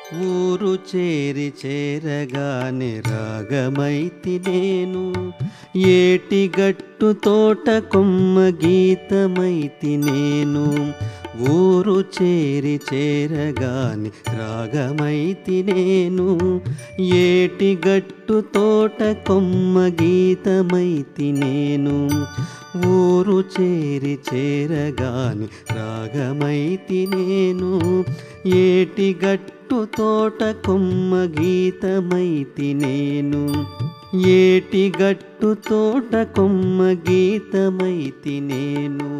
ఊరు చేరి చేరగానే రాగమైతి నేను ఏటి గట్టు తోట కొమ్మ గీతమైతి నేను ఊరు చేరి చేరగాని రాగమైతి నేను ఏటి గట్టు తోట కొమ్మ గీతమైతి నేను ఊరు చేరి చేరగాని రాగమైతి నేను ఏటి గట్టు తోట కొమ్మ గీతమైతి నేను ఏటి గట్టు తోట కొమ్మ గీతమైతి నేను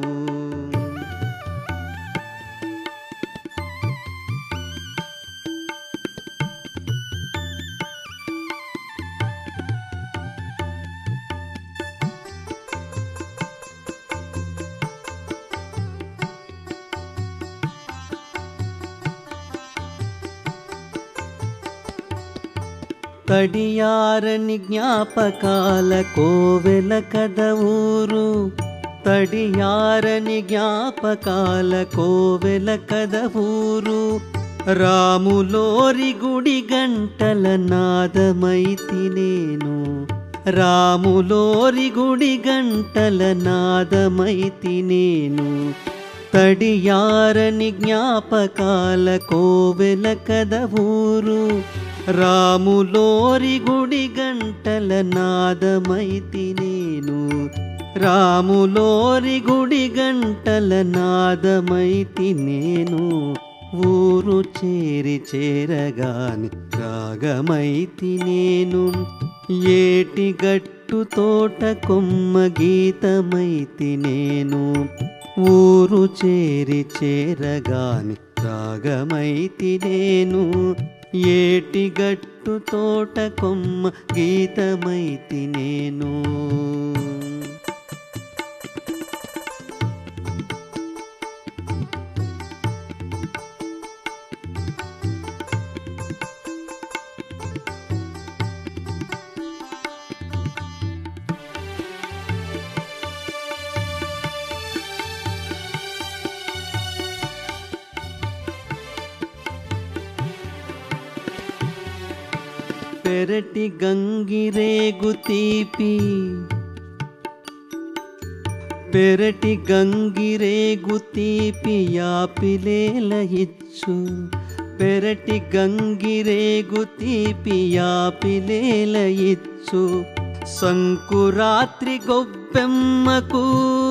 తడియారని జ్ఞాపకాల కోవెల కథ ఊరు తడియారని జ్ఞాపకాల కోవెల కథ ఊరు రాములోరి గుడి గంటల నాదమైతి నేను రాములోరి గుడి గంటల నాదమైతి నేను తడియారని జ్ఞాపకాల కోవెల కథ ఊరు రాములోరి గుడి గంటల నాదమైతి నేను రాములోరి గుడి గంటల నాదమైతి నేను ఊరు చేరి చేరగాని రాగమైతి నేను ఏటి గట్టు తోట కొమ్మ గీతమైతి నేను ఊరు చేరి చేరగాని రాగమైతి నేను ఏటి గట్టు తోట కొమ్మ గీతమైతి నేను పెరటి గంగిరేగు తీపి పెరటి గంగిరేగు తీపి యాపిలేల ఇచ్చు పెరటి గంగిరేగు తీపి యాపిలేల ఇచ్చు సంకురాత్రి గొబ్బెమ్మకు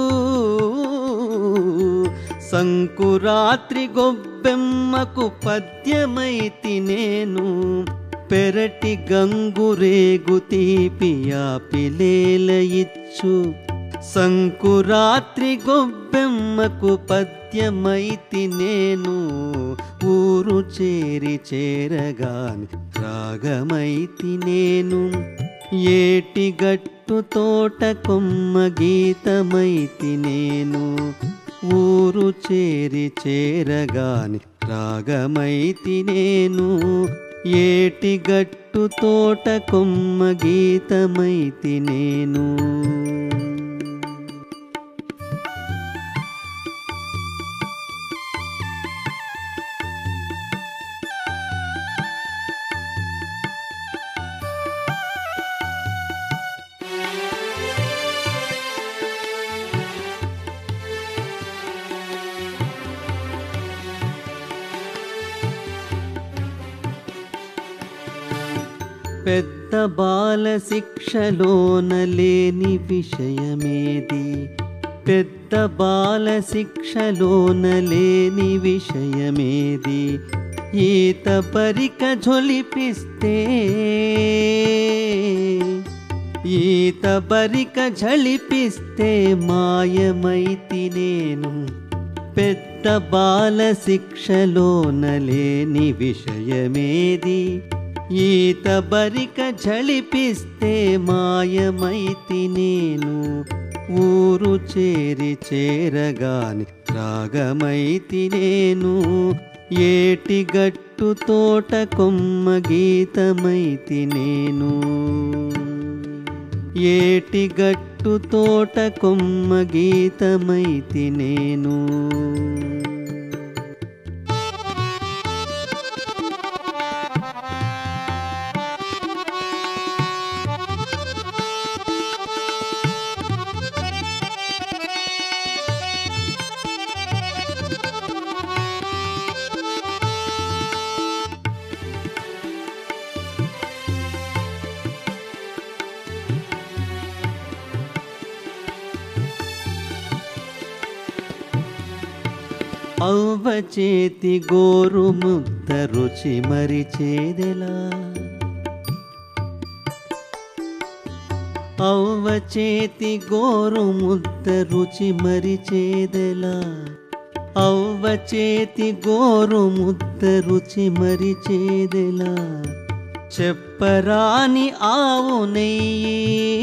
సంకురాత్రి గొబ్బెమ్మకు పద్యమైతి నేను పెరటి గంగురేగు తీపి యాపిలేల ఇచ్చు సంకురాత్రి గొబ్బెమ్మకు పద్యమైతి నేను ఊరు చేరి చేరగాని రాగమైతి నేను ఏటి గట్టు తోట కొమ్మ గీతమైతి నేను ఊరు చేరి చేరగాని రాగమైతి నేను ఏటి గట్టు తోట కొమ్మ గీతమైతి నేను పెద్ద బాల శిక్షలోన లేని విషయమేది పెద్ద బాల శిక్షలోన లేని విషయమేది ఈత పరిక ఝొలిపిస్తే ఈత బరిక ఝళిపిస్తే మాయమైతి నేను పెద్ద బాల శిక్షలోన లేని విషయమేది ఈత బరిక ఝళిపిస్తే మాయమైతి నేను ఊరు చేరి చేరగాని రాగమైతి నేను ఏటి గట్టు తోట కొమ్మ గీతమైతి నేను ఏటి గట్టు తోట కొమ్మ గీతమైతి నేను అవ్వ చేతి గోరు ముద్ద రుచి మరిచేదెలా అవ్వ చేతి గోరు ముద్ద రుచి మరిచేదెలా అవ్వ చేతి గోరు ముద్ద రుచి మరిచేదెలా చెప్పరాని ఆవు నెయ్యి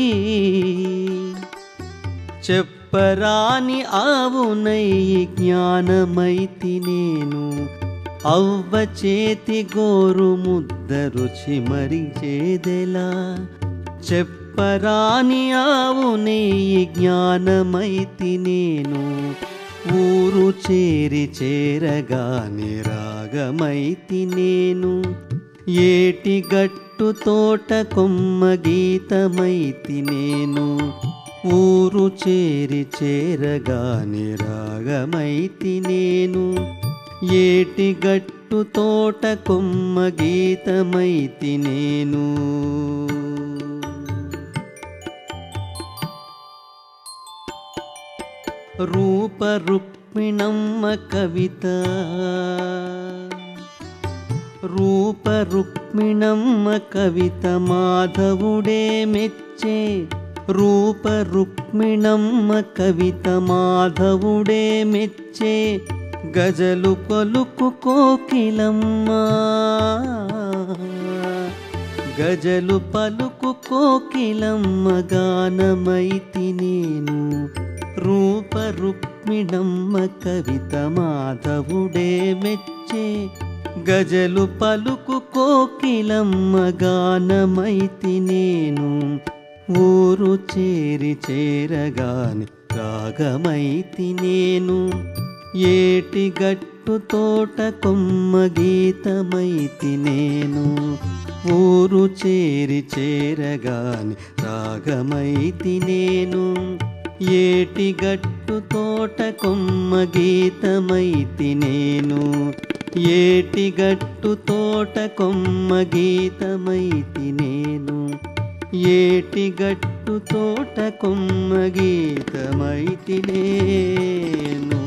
చెప్పరాని ఆవు నెయ్యి జ్ఞానమైతి నేను అవ్వ చేతి గోరు ముద్ద రుచి మరిచేదెలా చెప్పరాని ఆవు నెయ్యి జ్ఞానమైతి నేను ఊరు చేరి చేరగాని రాగమైతి నేను ఏటి గట్టు తోట కొమ్మ గీతమైతి నేను ఊరు చేరి చేరగాని రాగమైతి నేను ఏటి గట్టు తోట కొమ్మ గీతమైతి నేను రూప రుక్మిణమ్మ కవిత రూప రుక్మిణమ్మ కవిత మాధవుడే మెచ్చే రూప రుక్మిణమ్మ కవిత మాధవుడే మెచ్చే గజలు పలుకు కోకిలమ్మ గజలు పలుకు కోకిలమ్మ గానమైతి నేను రూప రుక్మిణమ్మ కవిత మాధవుడే మెచ్చే గజలు పలుకు కోకిలమ్మ గానమైతి నేను ఊరు చేరి చేరగాని రాగమైతి నేను ఏటి గట్టు తోట కొమ్మ గీతమైతి నేను ఊరు చేరి చేరగాని రాగమైతి నేను ఏటి గట్టు తోట కొమ్మ గీతమైతి నేను ఏటి గట్టు తోట కొమ్మ గీతమైతి నేను ఏటి గట్టు తోట కొమ్మ గీతమైతి నేను